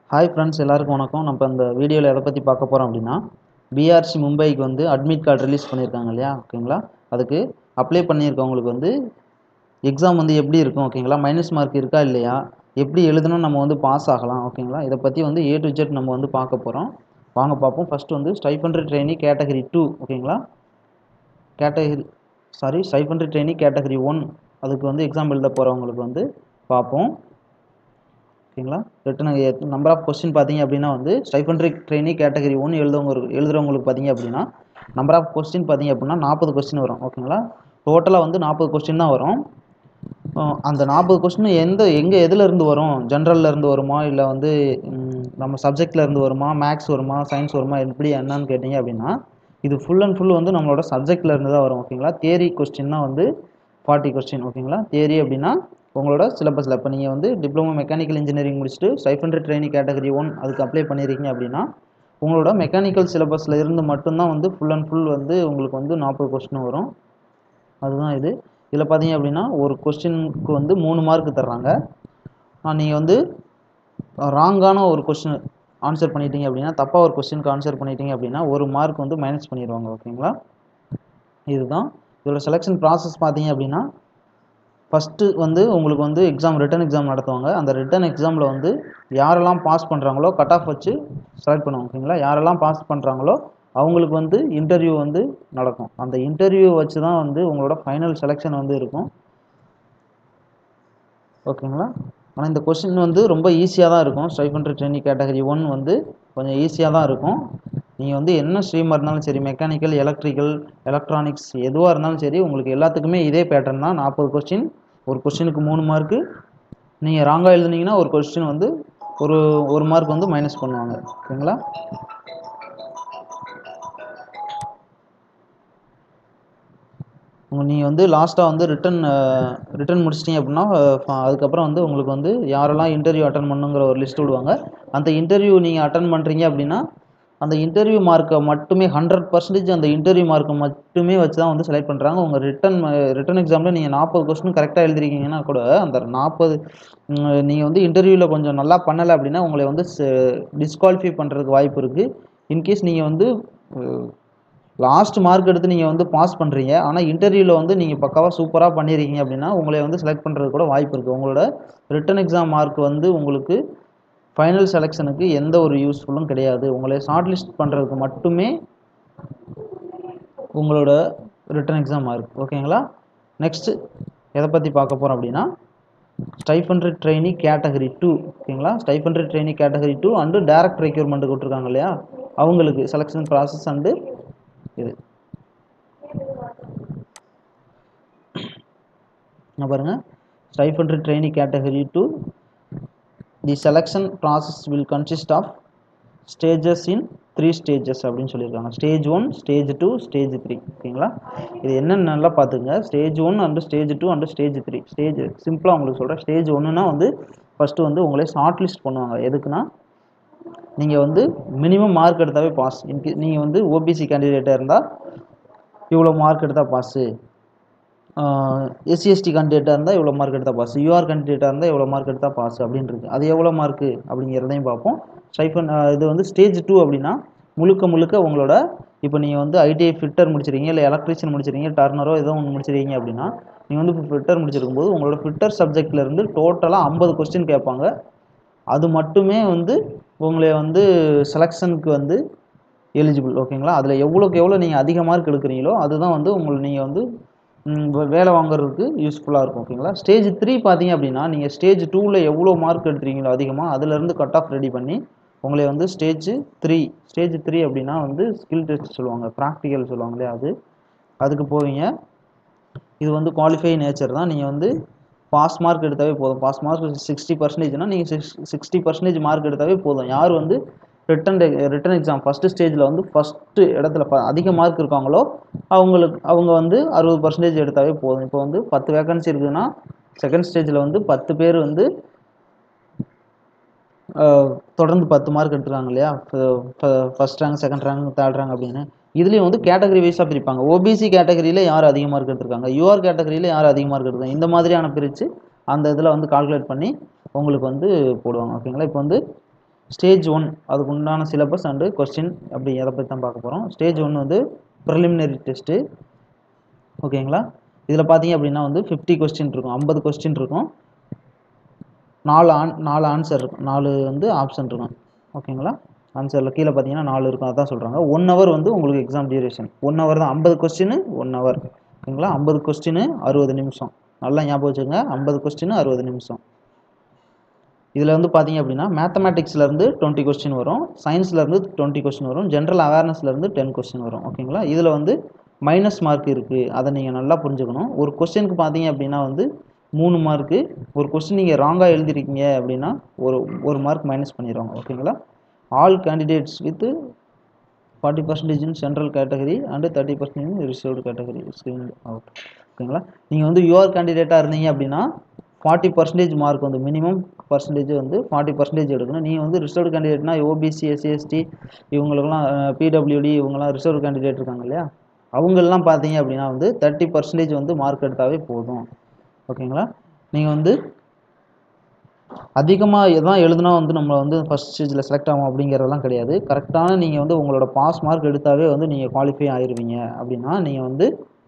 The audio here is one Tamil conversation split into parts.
ஹாய் ஃப்ரெண்ட்ஸ் எல்லாருக்கும் வணக்கம் நம்ம இந்த வீடியோவில் எதை பற்றி பார்க்க போகிறோம் அப்படின்னா பிஆர்சி மும்பைக்கு வந்து அட்மிட் கார்டு ரிலீஸ் பண்ணியிருக்காங்க இல்லையா ஓகேங்களா அதுக்கு அப்ளை பண்ணியிருக்கவங்களுக்கு வந்து எக்ஸாம் வந்து எப்படி இருக்கும் ஓகேங்களா மைனஸ் மார்க் இருக்கா இல்லையா எப்படி எழுதணும் நம்ம வந்து பாஸ் ஆகலாம் ஓகேங்களா இதை பற்றி வந்து ஏ டு ஜெட் நம்ம வந்து பார்க்க போகிறோம் வாங்க பார்ப்போம் ஃபஸ்ட்டு வந்து ஸ்டைஃபண்ட்ரி ட்ரெயினி கேட்டகரி டூ ஓகேங்களா category sorry stipendiary trainee category one அதுக்கு வந்து எக்ஸாம் எழுத போகிறவங்களுக்கு வந்து பார்ப்போம் ஓகேங்களா ரிட்டன் நம்பர் ஆஃப் கொஸ்டின் பார்த்தீங்க அப்படின்னா வந்து ஸ்டைஃபண்ட்ரி ட்ரெயினி கேட்டகரி ஒன்று எழுதவங்க எழுதுறவங்களுக்கு பார்த்தீங்க அப்படின்னா நம்பர் ஆஃப் கொஸ்டின் பார்த்தீங்க அப்படின்னா நாற்பது கொஸ்டின் வரும் ஓகேங்களா டோட்டலாக வந்து நாற்பது கொஸ்டின் தான் வரும் அஹ் அந்த நாற்பது கொஸ்டின் எந்த எங்கே எதுல இருந்து வரும் ஜென்ரல்ல இருந்து வருமா இல்லை வந்து ம், நம்ம சப்ஜெக்ட்ல இருந்து வருமா மேக்ஸ் வருமா சயின்ஸ் வருமா எப்படி என்னன்னு கேட்டிங்க அப்படின்னா இது ஃபுல் அண்ட் ஃபுல் வந்து நம்மளோட சப்ஜெக்ட்ல இருந்து தான் வரும் ஓகேங்களா தியரி கொஸ்டின் தான் வந்து ஃபார்ட்டி கொஸ்டின் ஓகேங்களா தியரி அப்படின்னா உங்களோட சிலபஸில் இப்போ நீங்கள் வந்து டிப்ளமோ மெக்கானிக்கல் இன்ஜினியரிங் முடிச்சுட்டு ஸ்டைஃபண்ட்ரி ட்ரைனிங் கேட்டகரி ஒன் அதுக்கு அப்ளை பண்ணியிருக்கீங்க அப்படின்னா உங்களோட மெக்கானிக்கல் சிலபஸில் இருந்து மட்டும்தான் வந்து ஃபுல் அண்ட் ஃபுல் வந்து உங்களுக்கு வந்து நாற்பது கொஸ்டின் வரும் அதுதான் இது இதில் பார்த்தீங்க அப்படின்னா ஒரு கொஸ்டினுக்கு வந்து மூணு மார்க் தர்றாங்க நீங்கள் வந்து ராங்கான ஒரு கொஸ்டின் ஆன்சர் பண்ணிட்டீங்க அப்படின்னா தப்பாக ஒரு கொஸ்டினுக்கு ஆன்சர் பண்ணிட்டீங்க அப்படின்னா ஒரு மார்க் வந்து மைனஸ் பண்ணிடுவாங்க ஓகேங்களா இதுதான் இதோட செலெக்ஷன் ப்ராசஸ் பார்த்தீங்க அப்படின்னா ஃபஸ்ட்டு வந்து உங்களுக்கு வந்து எக்ஸாம் ரிட்டன் எக்ஸாம் நடத்துவாங்க அந்த ரிட்டன் எக்ஸாமில் வந்து யாரெல்லாம் பாஸ் பண்ணுறாங்களோ கட் ஆஃப் வச்சு செலக்ட் பண்ணுவாங்க ஓகேங்களா யாரெல்லாம் பாஸ் பண்ணுறாங்களோ அவங்களுக்கு வந்து இன்டர்வியூ வந்து நடக்கும் அந்த இன்டர்வியூ வச்சு தான் வந்து உங்களோட ஃபைனல் செலெக்ஷன் வந்து இருக்கும் ஓகேங்களா ஆனால் இந்த கொஸ்டின் வந்து ரொம்ப ஈஸியாக தான் இருக்கும் ஸ்டைஃபண்ட்ரி ட்ரெயினிங் கேட்டகரி ஒன் வந்து கொஞ்சம் ஈஸியாக தான் இருக்கும் நீங்கள் வந்து என்ன ஸ்ட்ரீமாக இருந்தாலும் சரி மெக்கானிக்கல் எலக்ட்ரிக்கல் எலக்ட்ரானிக்ஸ் எதுவாக இருந்தாலும் சரி உங்களுக்கு எல்லாத்துக்குமே இதே பேட்டர்ன் தான் நாற்பது கொஸ்டின் ஒரு கொஸ்டினுக்கு மூணு மார்க்கு நீங்கள் ராங்காக எழுதுனீங்கன்னா ஒரு கொஸ்டின் வந்து ஒரு ஒரு மார்க் வந்து மைனஸ் பண்ணுவாங்க ஓகேங்களா உங்க நீங்கள் வந்து லாஸ்ட்டாக வந்து ரிட்டன் ரிட்டன் முடிச்சிட்டிங்க அப்படின்னா அஹ், அதுக்கப்புறம் வந்து உங்களுக்கு வந்து யாரெல்லாம் இன்டர்வியூ அட்டன் பண்ணுங்கிற ஒரு லிஸ்ட் விடுவாங்க அந்த இன்டர்வியூ நீங்கள் அட்டன் பண்ணுறீங்க அப்படின்னா அந்த இன்டர்வியூ மார்க்கை மட்டுமே ஹண்ட்ரட் பர்சன்டேஜ் அந்த இன்டர்வியூ மார்க்கை மட்டுமே வச்சு தான் வந்து செலக்ட் பண்ணுறாங்க உங்கள் ரிட்டன் ரிட்டன் எக்ஸாமில் நீங்கள் நாற்பது கொஸ்டின் கரெக்டாக எழுதிருக்கீங்கன்னா கூட அந்த நாற்பது நீங்கள் வந்து இன்டர்வியூவில் கொஞ்சம் நல்லா பண்ணலை அப்படின்னா உங்களை வந்து டிஸ்குவாலிஃபை பண்ணுறதுக்கு வாய்ப்பு இருக்குது இன்கேஸ் நீங்கள் வந்து லாஸ்ட் மார்க் எடுத்து நீங்கள் வந்து பாஸ் பண்ணுறீங்க ஆனால் இன்டர்வியூவில் வந்து நீங்கள் பக்காவாக சூப்பராக பண்ணியிருக்கீங்க அப்படின்னா உங்களை வந்து செலக்ட் பண்ணுறது கூட வாய்ப்பு இருக்குது உங்களோட ரிட்டன் எக்ஸாம் மார்க் வந்து உங்களுக்கு ஃபைனல் செலெக்ஷனுக்கு எந்த ஒரு யூஸ்ஃபுல்லும் கிடையாது உங்களை ஷார்ட் லிஸ்ட் பண்ணுறதுக்கு மட்டுமே உங்களோட ரிட்டன் எக்ஸாம் மார்க் ஓகேங்களா நெக்ஸ்ட்டு எதை பற்றி பார்க்க போகிறோம் அப்படின்னா ஸ்டைஃபண்ட்ரி ட்ரெயினி கேட்டகரி டூ ஓகேங்களா stipendiary trainee category two and direct recruitment கொடுத்துருக்காங்க இல்லையா அவங்களுக்கு செலெக்ஷன் ப்ராசஸ் அண்டு இது இங்க பாருங்க stipendiary trainee category two the selection process will consist of stages in three stages அப்படின்னு சொல்லியிருக்காங்க stage one stage two stage three ஓகேங்களா இது என்னன்னு நல்லா பார்த்துங்க stage one and stage two and stage three stage சிம்பிளாக உங்களுக்கு சொல்கிறேன் ஸ்டேஜ் ஒன்றுனா வந்து ஃபஸ்ட்டு வந்து உங்களே ஷார்ட் லிஸ்ட் பண்ணுவாங்க எதுக்குன்னா நீங்கள் வந்து மினிமம் மார்க் எடுத்தாவே பாஸ் இன்கே நீங்கள் வந்து ஓபிசி கேண்டிடேட்டாக இருந்தால் இவ்வளோ மார்க் எடுத்தால் பாஸு எஸ்சிஎஸ்டி கேண்டிடேட்டாக இருந்தால் இவ்வளோ மார்க் எடுத்தால் பாஸ் யூஆர் கேண்டிடேட்டாக இருந்தால் எவ்வளோ மார்க் எடுத்தால் பாஸ் அப்படின்னு இருக்கு அது எவ்வளோ மார்க்கு அப்படிங்கிறதையும் பார்ப்போம் ஸ்டைஃபன் இது வந்து ஸ்டேஜ் டூ அப்படின்னா முழுக்க முழுக்க உங்களோட இப்போ நீங்கள் வந்து ஐடிஐ ஃபிட்டர் முடிச்சிருக்கீங்க இல்லை எலக்ட்ரிஷியன் முடிச்சிருக்கீங்க டர்னரோ ஏதோ ஒன்று முடிச்சிருக்கீங்க அப்படின்னா நீங்கள் வந்து ஃபிட்டர் முடிச்சிருக்கும் போது உங்களோட ஃபிட்டர் சப்ஜெக்ட்ல இருந்து டோட்டலாக ஐம்பது கொஸ்டின் கேட்பாங்க அது மட்டுமே வந்து உங்களை வந்து செலெக்ஷனுக்கு வந்து எலிஜிபிள் ஓகேங்களா அதில் எவ்வளோக்கு எவ்வளோ நீங்கள் அதிக மார்க் எடுக்கிறீங்களோ அதுதான் வந்து உங்களை நீங்கள் வந்து ம், வே- வேலை வாங்குறதுக்கு யூஸ்ஃபுல்லாக இருக்கும் ஓகேங்களா ஸ்டேஜ் த்ரீ பார்த்தீங்க அப்படின்னா நீங்கள் ஸ்டேஜ் டூவில் எவ்வளோ மார்க் எடுக்கிறீங்களோ அதிகமாக அதுலேருந்து கட் ஆஃப் ரெடி பண்ணி உங்களை வந்து ஸ்டேஜ் த்ரீ ஸ்டேஜ் த்ரீ அப்படின்னா வந்து ஸ்கில் டெஸ்ட் சொல்லுவாங்க ப்ராக்டிக்கல் சொல்லுவாங்க இல்லையா அது அதுக்கு போவீங்க இது வந்து குவாலிஃபை நேச்சர் தான் நீங்கள் வந்து பாஸ் மார்க் எடுத்தாவே போதும் பாஸ் மார்க் சிக்ஸ்டி பர்சன்டேஜ்னா நீங்கள் சிக்ஸ் சிக்ஸ்டி பர்சன்டேஜ் மார்க் எடுத்தாவே போதும் யார் வந்து ரிட்டன் ரிட்டன் எக்ஸாம் ஃபஸ்ட்டு ஸ்டேஜில் வந்து ஃபஸ்ட்டு இடத்துல ப- அதிக மார்க் இருக்காங்களோ அவங்களுக்கு அவங்க வந்து அறுபது பர்சன்டேஜ் எடுத்தாவே போதும் இப்போ வந்து பத்து வேகன்சி இருக்குதுன்னா செகண்ட் ஸ்டேஜில் வந்து பத்து பேர் வந்து அஹ், தொடர்ந்து பத்து மார்க் எடுத்துருக்காங்க இல்லையா first rank second rank third rank அப்படின்னு இதுலேயும் வந்து கேட்டகரி வைஸாக பிரிப்பாங்க ஓபிசி கேட்டகரியில் யார் அதிக மார்க் எடுத்திருக்காங்க யூஆர் கேட்டகரியில் யார் அதிக மார்க் எடுத்திருக்காங்க இந்த மாதிரியான பிரித்து அந்த இதில் வந்து கால்குலேட் பண்ணி உங்களுக்கு வந்து போடுவாங்க ஓகேங்களா இப்போ வந்து ஸ்டேஜ் ஒன் அதுக்கு உண்டான சிலபஸ் அண்டு கொஸ்டின் அப்படி எதை பற்றி தான் பார்க்க போகிறோம் ஸ்டேஜ் ஒன் வந்து ப்ரிலிமினரி டெஸ்ட்டு ஓகேங்களா இதில் பார்த்தீங்க அப்படின்னா வந்து ஃபிஃப்டி கொஸ்டின் இருக்கும் ஐம்பது கொஸ்டின் இருக்கும் நாலு ஆன் நாலு ஆன்சர் இருக்கும் நாலு வந்து ஆப்ஷன் இருக்கும் ஓகேங்களா ஆன்சரில் கீழே பார்த்தீங்கன்னா நாலு இருக்கும் அதான் சொல்கிறாங்க ஒன் ஹவர் வந்து உங்களுக்கு எக்ஸாம் டியூரேஷன் ஒன் ஹவர் தான் ஐம்பது கொஸ்டின் ஒன் ஹவர் ஓகேங்களா ஐம்பது கொஸ்டின் அறுபது நிமிஷம் நல்லா ஞாபகம் வச்சுக்கோங்க ஐம்பது கொஸ்டின் அறுபது நிமிஷம் இதில் வந்து பார்த்தீங்க அப்படின்னா மேத்தமேட்டிக்ஸ்லேருந்து டுவெண்ட்டி கொஸ்டின் வரும் சயின்ஸ்லேருந்து டுவெண்ட்டி கொஸ்டின் வரும் ஜென்ரல் அவேர்னஸ்லேருந்து டென் கொஸ்டின் வரும் ஓகேங்களா இதில் வந்து மைனஸ் மார்க் இருக்குது அதை நீங்கள் நல்லா புரிஞ்சுக்கணும் ஒரு கொஸ்டினுக்கு பார்த்தீங்க அப்படின்னா வந்து மூணு மார்க்கு ஒரு கொஸ்டின் நீங்கள் ராங்காக எழுதிருக்கீங்க அப்படின்னா ஒரு ஒரு மார்க் மைனஸ் பண்ணிடுவாங்க ஓகேங்களா all candidates with forty percentage in central category and thirty percentage in reserved category screen out ஓகேங்களா நீங்கள் வந்து யூஆர் கேண்டிடேட்டாக இருந்தீங்க அப்படின்னா ஃபார்ட்டி பர்சன்டேஜ் மார்க் வந்து மினிமம் பர்சன்டேஜ் வந்து ஃபார்ட்டி பர்சன்டேஜ் எடுக்கணும் நீங்கள் வந்து ரிசர்வ்டு கேண்டிடேட்னா ஓபிசி எஸ்சி எஸ்டி இவங்களுக்குலாம் பிடபிள்யூடி இவங்கெல்லாம் ரிசர்வ் கேண்டிடேட் இருக்காங்க இல்லையா அவங்களெலாம் பார்த்தீங்க அப்படின்னா வந்து தேர்ட்டி பர்சன்டேஜ் வந்து மார்க் எடுத்தாவே போதும் ஓகேங்களா நீங்கள் வந்து அதிகமாக எதான் எழுதுனா வந்து நம்ம வந்து ஃபஸ்ட் ஸ்டேஜில் செலக்ட் ஆகும் அப்படிங்கிறதெல்லாம் கிடையாது கரெக்டான நீங்கள் வந்து உங்களோட பாஸ் மார்க் எடுத்தாவே வந்து நீங்கள் குவாலிஃபை ஆயிருவீங்க அப்படின்னா நீங்கள் வந்து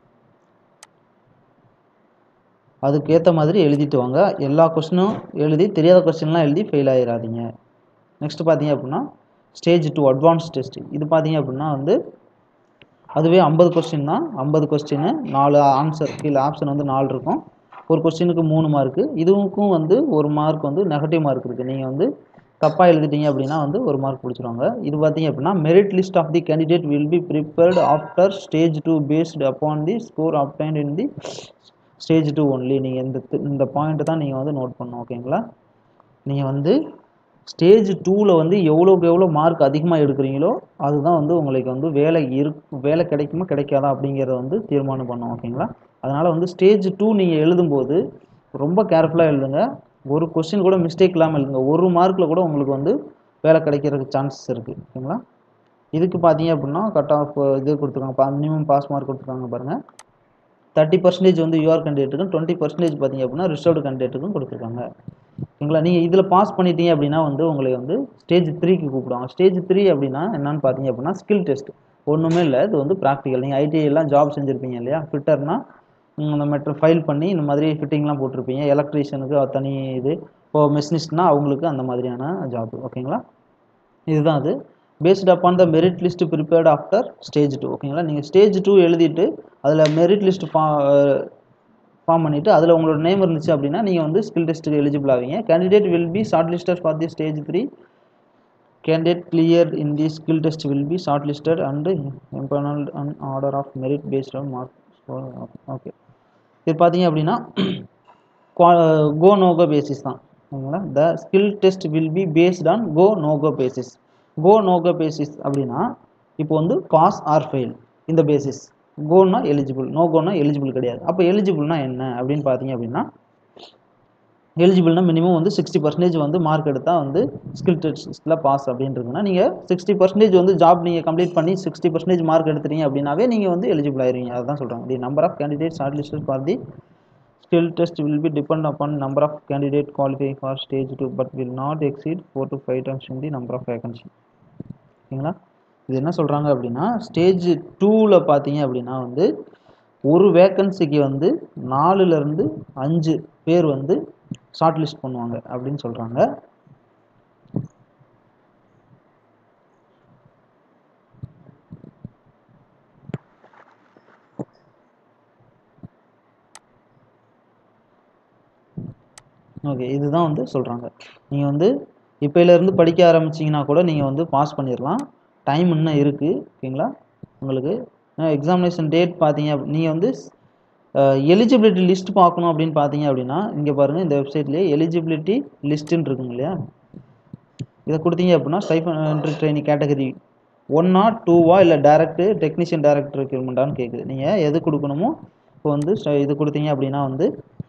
அதுக்கேற்ற மாதிரி எழுதிட்டு வாங்க எல்லா கொஸ்டினும் எழுதி தெரியாத கொஸ்டின்லாம் எழுதி ஃபெயில் ஆயிடாதீங்க நெக்ஸ்ட் பார்த்தீங்க அப்படின்னா ஸ்டேஜ் டூ அட்வான்ஸ் டெஸ்ட் இது பார்த்தீங்க அப்படின்னா வந்து அதுவே ஐம்பது கொஸ்டின் தான் ஐம்பது கொஸ்டின் நாலு ஆன்சர் கீழே ஆப்ஷன் வந்து நாலு இருக்கும் ஒரு கொஸ்டினுக்கு மூணு மார்க்கு இதுவுக்கும் வந்து ஒரு மார்க் வந்து நெகட்டிவ் மார்க் இருக்குது நீங்கள் வந்து தப்பாக எழுதிட்டீங்க அப்படின்னா வந்து ஒரு மார்க் பிடிச்சிருவாங்க இது பார்த்தீங்க அப்படின்னா merit list of the candidate will be prepared after stage two based upon the score obtained in the stage two only நீங்கள் இந்த இந்த பாயிண்ட் தான் நீங்கள் வந்து நோட் பண்ணணும் ஓகேங்களா நீங்கள் வந்து ஸ்டேஜ் டூவில் வந்து எவ்வளோக்கு எவ்வளோ மார்க் அதிகமாக எடுக்கிறீங்களோ அதுதான் வந்து உங்களுக்கு வந்து வேலை இரு வேலை கிடைக்குமா கிடைக்காதா அப்படிங்கிறத வந்து தீர்மானம் பண்ணும் ஓகேங்களா அதனால் வந்து ஸ்டேஜ் டூ நீங்கள் எழுதும்போது ரொம்ப கேர்ஃபுல்லாக எழுதுங்க ஒரு கொஸ்டின் கூட மிஸ்டேக் இல்லாமல் எழுதுங்க ஒரு மார்க்கில் கூட உங்களுக்கு வந்து வேலை கிடைக்கிறதுக்கு சான்சஸ் இருக்குது ஓகேங்களா இதுக்கு பார்த்தீங்க அப்படின்னா கட் ஆஃப் இது கொடுத்துருக்காங்க மினிமம் பாஸ் மார்க் கொடுத்துருக்காங்க பாருங்கள் தேர்ட்டி பர்சன்டேஜ் வந்து யூஆர் கேண்டிடேட்டுக்கும் டுவெண்ட்டி பர்சன்டேஜ் பார்த்தீங்க அப்படின்னா ரிசர்வ்டு கேண்டிடேட்டுக்கும் கொடுத்துருக்காங்க ஓகேங்களா நீங்கள் இதில் பாஸ் பண்ணிட்டீங்க அப்படின்னா வந்து உங்களை வந்து ஸ்டேஜ் த்ரீக்கு கூப்பிடுவாங்க ஸ்டேஜ் த்ரீ அப்படின்னா என்னன்னு பார்த்தீங்க அப்படின்னா ஸ்கில் டெஸ்ட் ஒன்றுமே இல்லை இது வந்து ப்ராக்டிக்கல் நீங்கள் ஐடிஐ எல்லாம் ஜாப் செஞ்சுருப்பீங்க இல்லையா ஃபிட்டர்னா இந்த மெட்ரு ஃபைல் பண்ணி இந்த மாதிரி ஃபிட்டிங்லாம் போட்டிருப்பீங்க எலக்ட்ரீஷியனுக்கு தனி இது இப்போ மெஷினிஸ்ட்னா அவங்களுக்கு அந்த மாதிரியான ஜாப் ஓகேங்களா இதுதான் அது based upon the merit list prepared after stage two ஓகேங்களா நீங்கள் ஸ்டேஜ் டூ எழுதிட்டு அதில் மெரிட் லிஸ்ட் ஃபா ஃபார்ம் பண்ணிவிட்டு அதில் உங்களோட நேம் இருந்துச்சு அப்படின்னா நீங்கள் வந்து ஸ்கில் டெஸ்ட்டுக்கு எலிஜிபிள் ஆவீங்க candidate will be shortlisted for the stage three candidate clear in the skill test will be shortlisted and empanelled and order of merit based on mark score okay இது பார்த்தீங்க அப்படின்னா கோ நோகோ பேசிஸ் தான் ஓகேங்களா the skill test will be based on go no go basis go no go basis அப்படின்னா இப்போ வந்து பாஸ் ஆர் ஃபெயில் இந்த பேசிஸ் கோன்னா எலிஜிபிள் நோ கோனா எலிஜிபிள் கிடையாது அப்போ எலிஜிபிள்னா என்ன அப்படின்னு பார்த்தீங்க அப்படின்னா எலிஜிபிள்னா மினிமம் வந்து சிக்ஸ்டி பர்சன்டேஜ் வந்து மார்க் எடுத்தால் வந்து ஸ்கில் டெஸ்ட்டில் பாஸ் அப்படின்னு இருக்குன்னா நீங்கள் சிக்ஸ்டி பர்சன்டேஜ் வந்து ஜாப் நீங்கள் கம்ப்ளீட் பண்ணி சிக்ஸ்டி பர்சன்டேஜ் மார்க் எடுத்துட்டீங்க அப்படின்னாவே நீங்கள் வந்து எலிஜிபிள் ஆயிருவீங்க அதுதான் சொல்கிறாங்க the number of candidate shortlisted for the skill test will be depend upon number of candidate qualify for stage two but will not exceed four to five times in the number of vacancy ஓகேங்களா இது என்ன சொல்கிறாங்க அப்படின்னா ஸ்டேஜ் டூவில் பார்த்தீங்க அப்படின்னா வந்து ஒரு வேக்கன்சிக்கு வந்து நாலுலேருந்து அஞ்சு பேர் வந்து ஷார்ட் லிஸ்ட் பண்ணுவாங்க அப்படின்னு சொல்கிறாங்க ஓகே இதுதான் வந்து சொல்கிறாங்க நீங்கள் வந்து இப்போலேருந்து படிக்க ஆரம்பிச்சிங்கன்னா கூட நீங்கள் வந்து பாஸ் பண்ணிடலாம் டைம் இன்னும் இருக்குது ஓகேங்களா உங்களுக்கு எக்ஸாமினேஷன் டேட் பார்த்தீங்க நீங்கள் வந்து எலிஜிபிலிட்டி லிஸ்ட் பார்க்கணும் அப்படின்னு பார்த்தீங்க அப்படின்னா இங்கே பாருங்கள் இந்த வெப்சைட்லேயே எலிஜிபிலிட்டி லிஸ்ட்டுன்னு இருக்குங்க இல்லையா இதை கொடுத்தீங்க அப்படின்னா ஸ்டைஃபன் ட்ரைனிங் கேட்டகரி ஒன்னா டூவா இல்லை டேரக்ட் டெக்னீஷியன் டேரக்ட் ரெக்யூர்மெண்ட்டான்னு கேட்குது நீங்கள் எது கொடுக்கணுமோ இப்போ வந்து இது கொடுத்தீங்க அப்படின்னா வந்து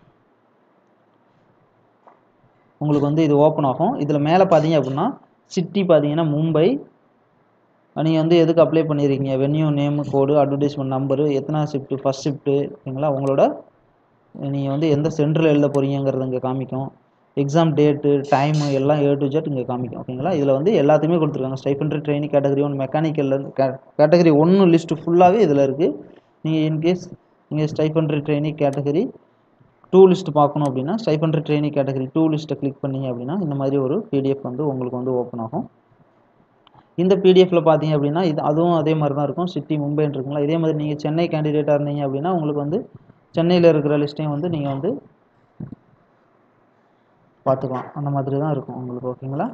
உங்களுக்கு வந்து இது ஓப்பன் ஆகும் இதில் மேலே பார்த்தீங்க அப்படின்னா சிட்டி பார்த்தீங்கன்னா மும்பை நீங்கள் வந்து எதுக்கு அப்ளை பண்ணியிருக்கீங்க venue name code advertisement number எத்தனை ஷிஃப்ட்டு ஃபஸ்ட் ஷிஃப்ட்டு ஓகேங்களா உங்களோட நீங்கள் வந்து எந்த சென்டரில் எழுத போகிறீங்கிறது இங்கே காமிக்கும் எக்ஸாம் டேட்டு டைமு எல்லாம் ஏ டு ஜெட் இங்கே காமிக்கும் ஓகேங்களா இதில் வந்து எல்லாத்தையுமே கொடுத்துருக்காங்க stipendiary training category one mechanical category ஒன்று லிஸ்ட்டு ஃபுல்லாகவே இதில் இருக்குது நீங்கள் இன்கேஸ் நீங்கள் stipendiary training category two list பார்க்கணும் அப்படின்னா ஸ்டைஃபன்ட்ரி ட்ரைனிங் கேட்டகரி டூ லிஸ்ட்டை கிளிக் பண்ணீங்க அப்படின்னா இந்த மாதிரி ஒரு பிடிஎஃப் வந்து உங்களுக்கு வந்து ஓப்பன் ஆகும் இந்த பிடிஎஃப்ல பார்த்தீங்க அப்படின்னா இது அதுவும் அதே மாதிரி தான் இருக்கும் சிட்டி மும்பைன்னு இருக்குங்களா இதே மாதிரி நீங்கள் சென்னை கேண்டிடேட்டாக இருந்தீங்க அப்படின்னா உங்களுக்கு வந்து சென்னையில் இருக்கிற லிஸ்ட்டையும் வந்து நீங்கள் வந்து பார்த்துக்கலாம் அந்த மாதிரி தான் இருக்கும் உங்களுக்கு ஓகேங்களா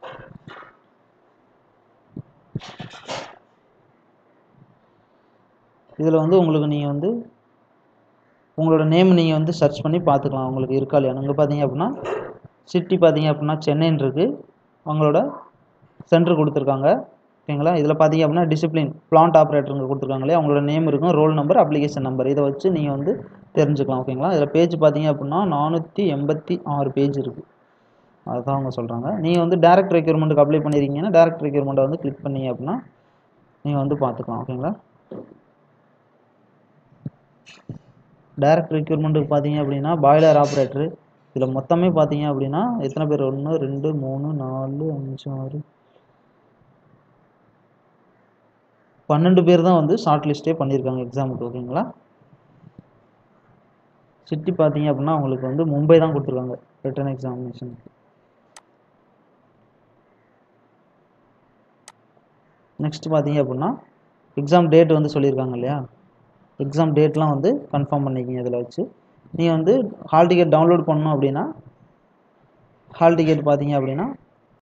இதில் வந்து உங்களுக்கு நீங்கள் வந்து உங்களோட நேம் நீங்கள் வந்து சர்ச் பண்ணி பார்த்துக்கலாம் உங்களுக்கு இருக்கா இல்லையா இங்கே பார்த்தீங்க அப்படின்னா சிட்டி பார்த்தீங்க அப்படின்னா சென்னைன்னு இருக்குது அவங்களோட சென்டர் கொடுத்துருக்காங்க ஓகேங்களா இதில் பார்த்தீங்க அப்படின்னா டிசிப்ளின் பிளான்ட் ஆப்ரேட்டருங்க கொடுத்துருக்காங்க இல்லையா அவங்களோட நேம் இருக்கும் ரோல் நம்பர் அப்ளிகேஷன் நம்பர் இதை வச்சு நீங்கள் வந்து தெரிஞ்சுக்கலாம் ஓகேங்களா இதில் பேஜ் பார்த்தீங்க அப்படின்னா நானூற்றி எண்பத்தி ஆறு பேஜ் இருக்குது அதுதான் அவங்க சொல்கிறாங்க நீங்கள் வந்து டேரக்ட் ரெக்யூர்மெண்ட்டுக்கு அப்ளை பண்ணியிருக்கீங்கன்னா டேரக்ட் ரெக்யூர்மெண்ட்டை வந்து கிளிக் பண்ணீங்க அப்படின்னா நீங்கள் வந்து பார்த்துக்கலாம் ஓகேங்களா டேரக்ட் ரெக்யூர்மெண்ட்டுக்கு பார்த்தீங்க அப்படின்னா பாய்லர் ஆப்ரேட்டரு இதில் மொத்தமே பார்த்தீங்க அப்படின்னா எத்தனை பேர் ஒன்று ரெண்டு மூணு நாலு அஞ்சு ஆறு பன்னெண்டு பேர் தான் வந்து ஷார்ட் லிஸ்ட்டே பண்ணியிருக்காங்க எக்ஸாமுக்கு ஓகேங்களா சிட்டி பார்த்தீங்க அப்படின்னா அவங்களுக்கு வந்து மும்பை தான் கொடுத்துருக்காங்க ரிட்டன் எக்ஸாமினேஷன் நெக்ஸ்ட் பார்த்தீங்க அப்படின்னா எக்ஸாம் டேட் வந்து சொல்லியிருக்காங்க இல்லையா எக்ஸாம் டேட்லாம் வந்து கன்ஃபார்ம் பண்ணிக்கிங்க இதில் வச்சு நீங்கள் வந்து ஹால் டிக்கெட் டவுன்லோட் பண்ணணும் அப்படின்னா ஹால் டிக்கெட் பார்த்தீங்க அப்படின்னா